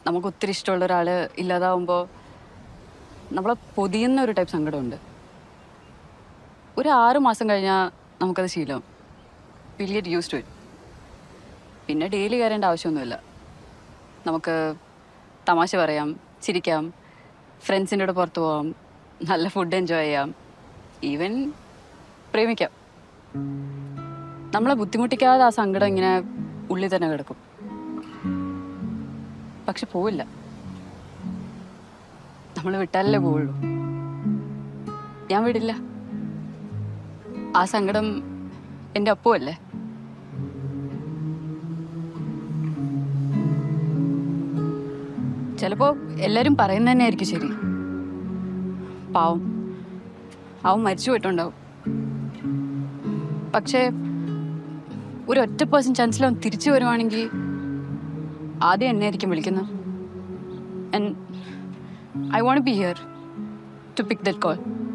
നമുക്ക് ഒത്തിരി ഇഷ്ടമുള്ള ഒരാൾ ഇല്ലാതാവുമ്പോൾ നമ്മളെ പൊതിയുന്ന ഒരു ടൈപ്പ് സങ്കടമുണ്ട് ഒരു ആറ് മാസം കഴിഞ്ഞാൽ നമുക്കത് ശീലം will get use to it പിന്നെ ഡെയിലി കയറേണ്ട ആവശ്യമൊന്നുമില്ല നമുക്ക് തമാശ പറയാം ചിരിക്കാം ഫ്രണ്ട്സിൻ്റെ കൂടെ പുറത്ത് പോവാം നല്ല ഫുഡ് എൻജോയ് ചെയ്യാം ഈവൻ പ്രേമിക്കാം നമ്മളെ ബുദ്ധിമുട്ടിക്കാതെ ആ സങ്കടം ഇങ്ങനെ ഉള്ളിൽ തന്നെ കിടക്കും പക്ഷെ പോവില്ല നമ്മൾ വിട്ടാലല്ലേ പോവുള്ളൂ ഞാൻ വിടില്ല ആ സങ്കടം എൻ്റെ ഒപ്പമല്ലേ ചിലപ്പോൾ എല്ലാവരും പറയുന്നത് തന്നെ ആയിരിക്കും ശരി പാവം അവൻ മരിച്ചു പോയിട്ടുണ്ടാവും പക്ഷേ ഒരു ഒറ്റ പേഴ്സൺ ചാൻസിൽ അവൻ തിരിച്ചു വരുവാണെങ്കിൽ ആദ്യം എന്നെ ആയിരിക്കും വിളിക്കുന്നത് and I won't be here to pick that call